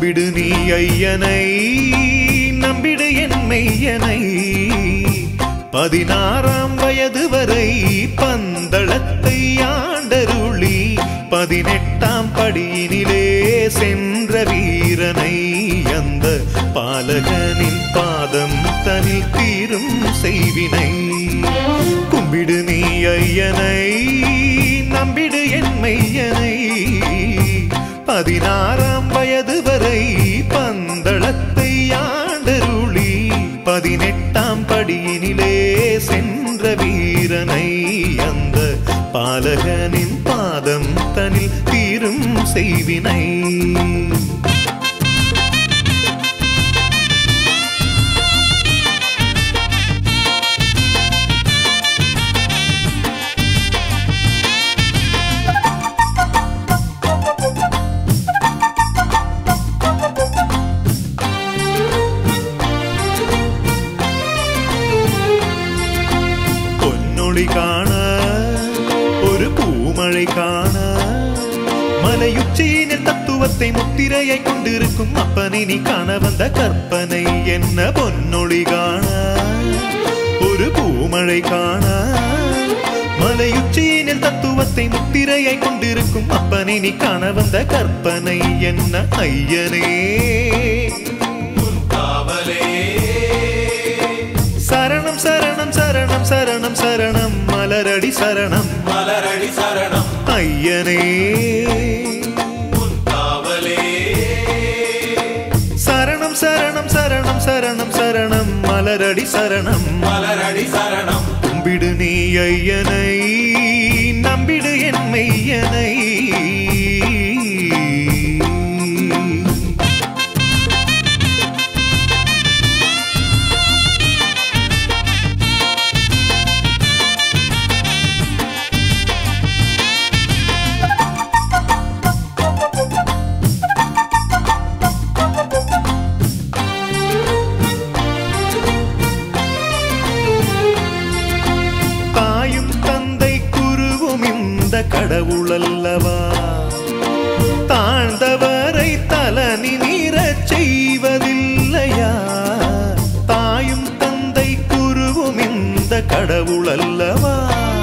கும்பிடு நீ ஐயனை நம்பிடு என் மெய்யனை பதினாறாம் வயது வரை பந்தளத்தை ஆண்டருளி பதினெட்டாம் படியினிலே சென்ற வீரனை அந்த பாலகனின் பாதம் தனில் தீரும் செய்வினை கும்பிடு நீ ஐயனை நம்பிடு என் மெய்யனை பதினாறாம் வயது வரை பந்தளத்தை ஆண்டருளி பதினெட்டாம் படியினிலே சென்ற வீரனை அந்த பாலகனின் பாதம் தனில் தீரும் செய்வினை பொன்னொளி காண ஒரு பூமழை காண மலையுச்சியினில் தத்துவத்தை முத்திரையை கொண்டிருக்கும் அப்பனை நீ காண வந்த கற்பனை என்ன பொன்னொளி காண ஒரு பூமழை காண மலையுச்சியினில் தத்துவத்தை முத்திரையை கொண்டிருக்கும் அப்பனை நீ காண வந்த கற்பனை என்ன ஐயனே சரணம் சரணம் சரணம் சரணம் சரணம் மலரடி சரணம் மலரடி சரணம் ஐயனே காவலே சரணம் சரணம் சரணம் சரணம் சரணம் மலரடி சரணம் மலரடி சரணம் கும்பிடு நீ ஐயனை நம்பிடு என் மெய்யனை தாயும் தந்தை குருவும் இந்த கடவுள் அல்லவா தாழ்ந்தவரை தலனி நீரச் செய்வதில்லையா தாயும் தந்தை குருவும் இந்த கடவுள் அல்லவா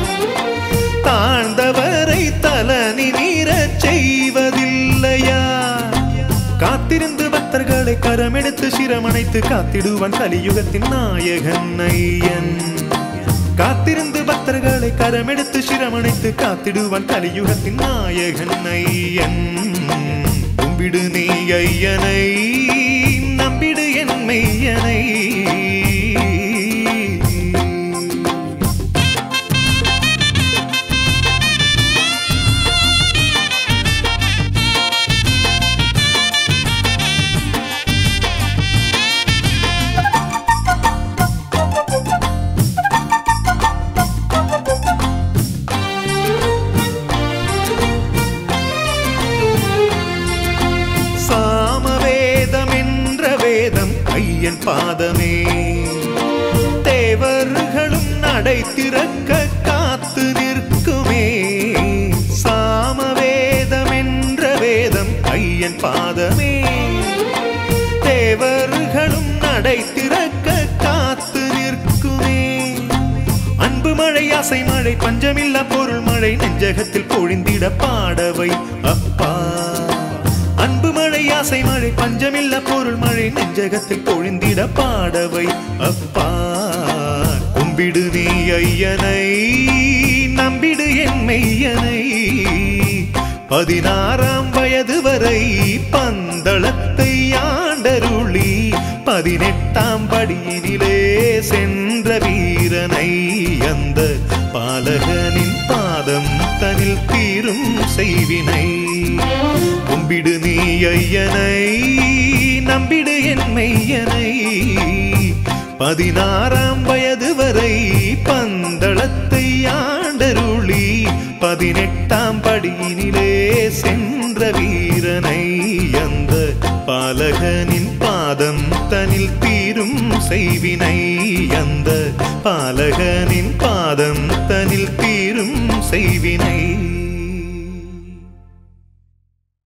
தாழ்ந்தவரை தலனி நீரச் செய்வதில்லையா காத்திருந்து பக்தர்களை கரமெடுத்து சிரமணைத்து காத்திடுவான் கலியுகத்தின் நாயகன் ஐயன் காத்திருந்து பக்தர்களை கரமெடுத்து சிரமணைத்து காத்திடுவான் கலியுகத்தின் நாயகன் ஐயன் கும்பிடு நீ ஐயனை நம்பிடு என் மெய்யனை சாமவேதம் என்ற வேதம் ஐயன் பாதமே தேவர்களும் நடை திறக்க காத்து நிற்குமே சாமவேதம் என்ற வேதம் ஐயன் பாதமே தேவர்களும் நடை திறக்க காத்து நிற்குமே அன்பு மழை ஆசை மழை பஞ்சமில்லா பொருள் மழை நெஞ்சகத்தில் பொழிந்திட பாடவை அப்பா அன்பு மழை ஆசை மழை பஞ்சமில்ல பொருள் மழை நெஞ்சகத்தில் பொழிந்திட பாடவை அப்பா கும்பிடு நீ ஐயனை நம்பிடு என் மெய்யனை பதினாறாம் வயது வரை பந்தளத்தை ஆண்டருளி பதினெட்டாம் படியினிலே சென்ற வீரனை அந்த பாலகனின் பாதம் தனில் தீரும் செய்வினை கும்பிடு நீ ஐயனை நம்பிடு என் மெய்யனை பதினாறாம் வயது வரை பந்தளத்தை ஆண்டருளி பதினெட்டாம் படியினிலே சென்ற வீரனை அந்த பாலகனின் பாதம் தனில் தீரும் செய்வினை அந்த பாலகனின் பாதம் தனில் தீரும் செய்வினை